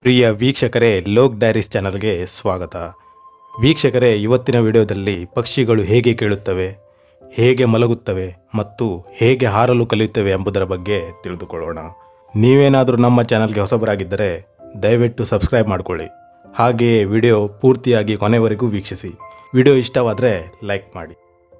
ಪ್ರಿಯ ವೀಕ್ಷಕರೇ ಲೋಕ್ ಡೈರೀಸ್ ಚಾನಲ್ಗೆ ಸ್ವಾಗತ ವೀಕ್ಷಕರೇ ಇವತ್ತಿನ ವಿಡಿಯೋದಲ್ಲಿ ಪಕ್ಷಿಗಳು ಹೇಗೆ ಕೇಳುತ್ತವೆ ಹೇಗೆ ಮಲಗುತ್ತವೆ ಮತ್ತು ಹೇಗೆ ಹಾರಲು ಕಲಿಯುತ್ತವೆ ಎಂಬುದರ ಬಗ್ಗೆ ತಿಳಿದುಕೊಳ್ಳೋಣ ನೀವೇನಾದರೂ ನಮ್ಮ ಚಾನಲ್ಗೆ ಹೊಸಬರಾಗಿದ್ದರೆ ದಯವಿಟ್ಟು ಸಬ್ಸ್ಕ್ರೈಬ್ ಮಾಡಿಕೊಳ್ಳಿ ಹಾಗೆಯೇ ವಿಡಿಯೋ ಪೂರ್ತಿಯಾಗಿ ಕೊನೆವರೆಗೂ ವೀಕ್ಷಿಸಿ ವಿಡಿಯೋ ಇಷ್ಟವಾದರೆ ಲೈಕ್ ಮಾಡಿ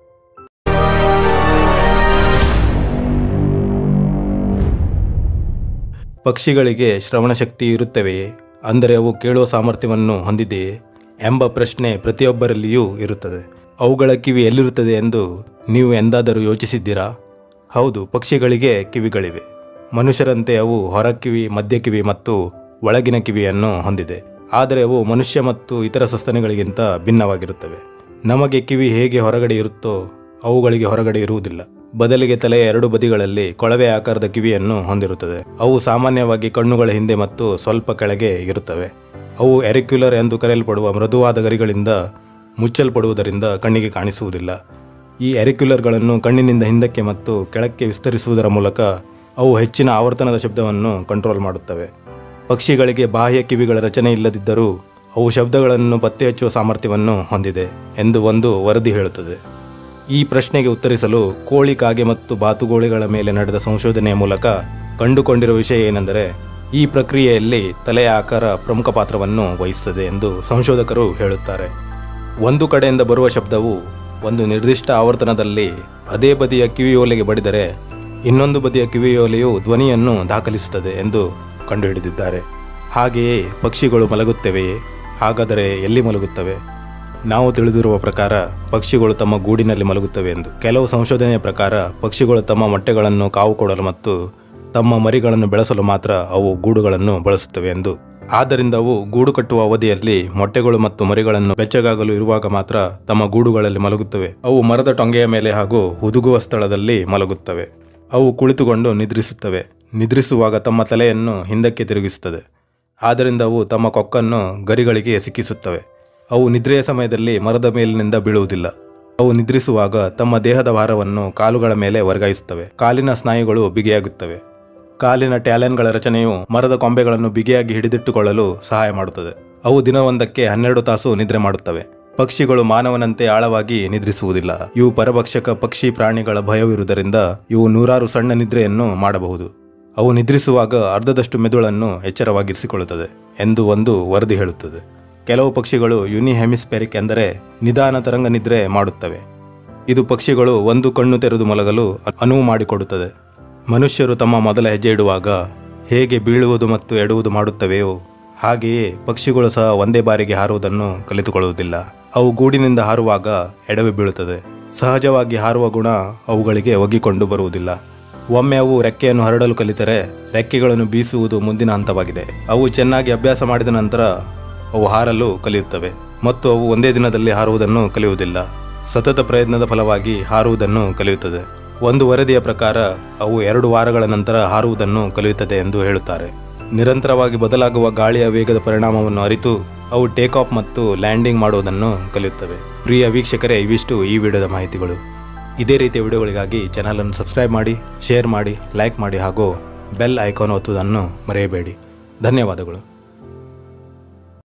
ಪಕ್ಷಿಗಳಿಗೆ ಶ್ರವಣಶಕ್ತಿ ಇರುತ್ತವೆಯೇ ಅಂದರೆ ಅವು ಕೇಳುವ ಸಾಮರ್ಥ್ಯವನ್ನು ಹೊಂದಿದೆಯೇ ಎಂಬ ಪ್ರಶ್ನೆ ಪ್ರತಿಯೊಬ್ಬರಲ್ಲಿಯೂ ಇರುತ್ತದೆ ಅವುಗಳ ಕಿವಿ ಎಲ್ಲಿರುತ್ತದೆ ಎಂದು ನೀವು ಎಂದಾದರೂ ಯೋಚಿಸಿದ್ದೀರಾ ಹೌದು ಪಕ್ಷಿಗಳಿಗೆ ಕಿವಿಗಳಿವೆ ಮನುಷ್ಯರಂತೆ ಅವು ಹೊರಕಿವಿ ಮಧ್ಯಕಿವಿ ಮತ್ತು ಒಳಗಿನ ಕಿವಿಯನ್ನು ಹೊಂದಿದೆ ಆದರೆ ಅವು ಮನುಷ್ಯ ಮತ್ತು ಇತರ ಸಸ್ತನಿಗಳಿಗಿಂತ ಭಿನ್ನವಾಗಿರುತ್ತವೆ ನಮಗೆ ಕಿವಿ ಹೇಗೆ ಹೊರಗಡೆ ಇರುತ್ತೋ ಅವುಗಳಿಗೆ ಹೊರಗಡೆ ಇರುವುದಿಲ್ಲ ಬದಲಿಗೆ ತಲೆಯ ಎರಡು ಬದಿಗಳಲ್ಲಿ ಕೊಳವೆ ಆಕಾರದ ಕಿವಿಯನ್ನು ಹೊಂದಿರುತ್ತದೆ ಅವು ಸಾಮಾನ್ಯವಾಗಿ ಕಣ್ಣುಗಳ ಹಿಂದೆ ಮತ್ತು ಸ್ವಲ್ಪ ಕೆಳಗೆ ಇರುತ್ತವೆ ಅವು ಎರಿಕ್ಯುಲರ್ ಎಂದು ಕರೆಯಲ್ಪಡುವ ಮೃದುವಾದ ಗರಿಗಳಿಂದ ಮುಚ್ಚಲ್ಪಡುವುದರಿಂದ ಕಣ್ಣಿಗೆ ಕಾಣಿಸುವುದಿಲ್ಲ ಈ ಎರಿಕ್ಯುಲರ್ಗಳನ್ನು ಕಣ್ಣಿನಿಂದ ಹಿಂದಕ್ಕೆ ಮತ್ತು ಕೆಳಕ್ಕೆ ವಿಸ್ತರಿಸುವುದರ ಮೂಲಕ ಅವು ಹೆಚ್ಚಿನ ಆವರ್ತನದ ಶಬ್ದವನ್ನು ಕಂಟ್ರೋಲ್ ಮಾಡುತ್ತವೆ ಪಕ್ಷಿಗಳಿಗೆ ಬಾಹ್ಯ ಕಿವಿಗಳ ರಚನೆ ಇಲ್ಲದಿದ್ದರೂ ಅವು ಶಬ್ದಗಳನ್ನು ಪತ್ತೆ ಹಚ್ಚುವ ಸಾಮರ್ಥ್ಯವನ್ನು ಹೊಂದಿದೆ ಎಂದು ಒಂದು ವರದಿ ಹೇಳುತ್ತದೆ ಈ ಪ್ರಶ್ನೆಗೆ ಉತ್ತರಿಸಲು ಕೋಳಿ ಕಾಗೆ ಮತ್ತು ಬಾತುಗೋಳಿಗಳ ಮೇಲೆ ನಡೆದ ಸಂಶೋಧನೆಯ ಮೂಲಕ ಕಂಡುಕೊಂಡಿರುವ ವಿಷಯ ಏನೆಂದರೆ ಈ ಪ್ರಕ್ರಿಯೆಯಲ್ಲಿ ತಲೆಯ ಆಕಾರ ಪ್ರಮುಖ ಪಾತ್ರವನ್ನು ವಹಿಸುತ್ತದೆ ಎಂದು ಸಂಶೋಧಕರು ಹೇಳುತ್ತಾರೆ ಒಂದು ಕಡೆಯಿಂದ ಬರುವ ಶಬ್ದವು ಒಂದು ನಿರ್ದಿಷ್ಟ ಆವರ್ತನದಲ್ಲಿ ಅದೇ ಬದಿಯ ಕಿವಿಯೋಲೆಗೆ ಬಡಿದರೆ ಇನ್ನೊಂದು ಬದಿಯ ಕಿವಿಯೋಲೆಯು ಧ್ವನಿಯನ್ನು ದಾಖಲಿಸುತ್ತದೆ ಎಂದು ಕಂಡುಹಿಡಿದಿದ್ದಾರೆ ಹಾಗೆಯೇ ಪಕ್ಷಿಗಳು ಮಲಗುತ್ತವೆಯೇ ಹಾಗಾದರೆ ಎಲ್ಲಿ ಮಲಗುತ್ತವೆ ನಾವು ತಿಳಿದಿರುವ ಪ್ರಕಾರ ಪಕ್ಷಿಗಳು ತಮ್ಮ ಗೂಡಿನಲ್ಲಿ ಮಲಗುತ್ತವೆ ಎಂದು ಕೆಲವು ಸಂಶೋಧನೆಯ ಪ್ರಕಾರ ಪಕ್ಷಿಗಳು ತಮ್ಮ ಮೊಟ್ಟೆಗಳನ್ನು ಕಾವು ಕೊಡಲು ಮತ್ತು ತಮ್ಮ ಮರಿಗಳನ್ನು ಬೆಳೆಸಲು ಮಾತ್ರ ಅವು ಗೂಡುಗಳನ್ನು ಬಳಸುತ್ತವೆ ಎಂದು ಆದ್ದರಿಂದ ಅವು ಗೂಡು ಕಟ್ಟುವ ಅವಧಿಯಲ್ಲಿ ಮೊಟ್ಟೆಗಳು ಮತ್ತು ಮರಿಗಳನ್ನು ಬೆಚ್ಚಗಾಗಲು ಇರುವಾಗ ಮಾತ್ರ ತಮ್ಮ ಗೂಡುಗಳಲ್ಲಿ ಮಲಗುತ್ತವೆ ಅವು ಮರದ ಟೊಂಗೆಯ ಮೇಲೆ ಹಾಗೂ ಹುದುಗುವ ಸ್ಥಳದಲ್ಲಿ ಮಲಗುತ್ತವೆ ಅವು ಕುಳಿತುಕೊಂಡು ನಿದ್ರಿಸುತ್ತವೆ ನಿದ್ರಿಸುವಾಗ ತಮ್ಮ ತಲೆಯನ್ನು ಹಿಂದಕ್ಕೆ ತಿರುಗಿಸುತ್ತದೆ ಆದ್ದರಿಂದ ಅವು ತಮ್ಮ ಕೊಕ್ಕನ್ನು ಗರಿಗಳಿಗೆ ಸಿಕ್ಕಿಸುತ್ತವೆ ಅವು ನಿದ್ರೆಯ ಸಮಯದಲ್ಲಿ ಮರದ ಮೇಲಿನಿಂದ ಬೀಳುವುದಿಲ್ಲ ಅವು ನಿದ್ರಿಸುವಾಗ ತಮ್ಮ ದೇಹದ ಭಾರವನ್ನು ಕಾಲುಗಳ ಮೇಲೆ ವರ್ಗಾಯಿಸುತ್ತವೆ ಕಾಲಿನ ಸ್ನಾಯುಗಳು ಬಿಗಿಯಾಗುತ್ತವೆ ಕಾಲಿನ ಟ್ಯಾಲೆನ್ಗಳ ರಚನೆಯು ಮರದ ಕೊಂಬೆಗಳನ್ನು ಬಿಗಿಯಾಗಿ ಹಿಡಿದಿಟ್ಟುಕೊಳ್ಳಲು ಸಹಾಯ ಮಾಡುತ್ತದೆ ಅವು ದಿನವೊಂದಕ್ಕೆ ಹನ್ನೆರಡು ತಾಸು ನಿದ್ರೆ ಮಾಡುತ್ತವೆ ಪಕ್ಷಿಗಳು ಮಾನವನಂತೆ ಆಳವಾಗಿ ನಿದ್ರಿಸುವುದಿಲ್ಲ ಇವು ಪರಭಕ್ಷಕ ಪಕ್ಷಿ ಪ್ರಾಣಿಗಳ ಭಯವಿರುವುದರಿಂದ ಇವು ನೂರಾರು ಸಣ್ಣ ನಿದ್ರೆಯನ್ನು ಮಾಡಬಹುದು ಅವು ನಿದ್ರಿಸುವಾಗ ಅರ್ಧದಷ್ಟು ಮೆದುಳನ್ನು ಎಚ್ಚರವಾಗಿರಿಸಿಕೊಳ್ಳುತ್ತದೆ ಎಂದು ಒಂದು ವರದಿ ಹೇಳುತ್ತದೆ ಕೆಲವು ಪಕ್ಷಿಗಳು ಯುನಿಹೆಮಿಸ್ಪೆರಿಕ್ ಎಂದರೆ ನಿಧಾನ ತರಂಗ ನಿದ್ರೆ ಮಾಡುತ್ತವೆ ಇದು ಪಕ್ಷಿಗಳು ಒಂದು ಕಣ್ಣು ತೆರೆದು ಮಲಗಲು ಅನುವು ಮಾಡಿಕೊಡುತ್ತದೆ ಮನುಷ್ಯರು ತಮ್ಮ ಮೊದಲ ಹೆಜ್ಜೆ ಇಡುವಾಗ ಹೇಗೆ ಬೀಳುವುದು ಮತ್ತು ಎಡುವುದು ಮಾಡುತ್ತವೆಯೋ ಹಾಗೆಯೇ ಪಕ್ಷಿಗಳು ಸಹ ಒಂದೇ ಬಾರಿಗೆ ಹಾರುವುದನ್ನು ಕಲಿತುಕೊಳ್ಳುವುದಿಲ್ಲ ಅವು ಗೂಡಿನಿಂದ ಹಾರುವಾಗ ಎಡವಿ ಬೀಳುತ್ತದೆ ಸಹಜವಾಗಿ ಹಾರುವ ಗುಣ ಅವುಗಳಿಗೆ ಒಗ್ಗಿಕೊಂಡು ಬರುವುದಿಲ್ಲ ಒಮ್ಮೆ ಅವು ರೆಕ್ಕೆಯನ್ನು ಹರಡಲು ಕಲಿತರೆ ರೆಕ್ಕೆಗಳನ್ನು ಬೀಸುವುದು ಮುಂದಿನ ಹಂತವಾಗಿದೆ ಅವು ಚೆನ್ನಾಗಿ ಅಭ್ಯಾಸ ಮಾಡಿದ ನಂತರ ಅವು ಹಾರಲು ಕಲಿಯುತ್ತವೆ ಮತ್ತು ಅವು ಒಂದೇ ದಿನದಲ್ಲಿ ಹಾರುವುದನ್ನು ಕಲಿಯುವುದಿಲ್ಲ ಸತತ ಪ್ರಯತ್ನದ ಫಲವಾಗಿ ಹಾರುವುದನ್ನು ಕಲಿಯುತ್ತದೆ ಒಂದು ವರದಿಯ ಪ್ರಕಾರ ಅವು ಎರಡು ವಾರಗಳ ನಂತರ ಹಾರುವುದನ್ನು ಕಲಿಯುತ್ತದೆ ಎಂದು ಹೇಳುತ್ತಾರೆ ನಿರಂತರವಾಗಿ ಬದಲಾಗುವ ಗಾಳಿಯ ವೇಗದ ಪರಿಣಾಮವನ್ನು ಅರಿತು ಅವು ಟೇಕ್ ಆಫ್ ಮತ್ತು ಲ್ಯಾಂಡಿಂಗ್ ಮಾಡುವುದನ್ನು ಕಲಿಯುತ್ತವೆ ಪ್ರಿಯ ವೀಕ್ಷಕರೇ ಇವಿಷ್ಟು ಈ ವಿಡಿಯೋದ ಮಾಹಿತಿಗಳು ಇದೇ ರೀತಿಯ ವಿಡಿಯೋಗಳಿಗಾಗಿ ಚಾನಲನ್ನು ಸಬ್ಸ್ಕ್ರೈಬ್ ಮಾಡಿ ಶೇರ್ ಮಾಡಿ ಲೈಕ್ ಮಾಡಿ ಹಾಗೂ ಬೆಲ್ ಐಕಾನ್ ಒತ್ತುವುದನ್ನು ಮರೆಯಬೇಡಿ ಧನ್ಯವಾದಗಳು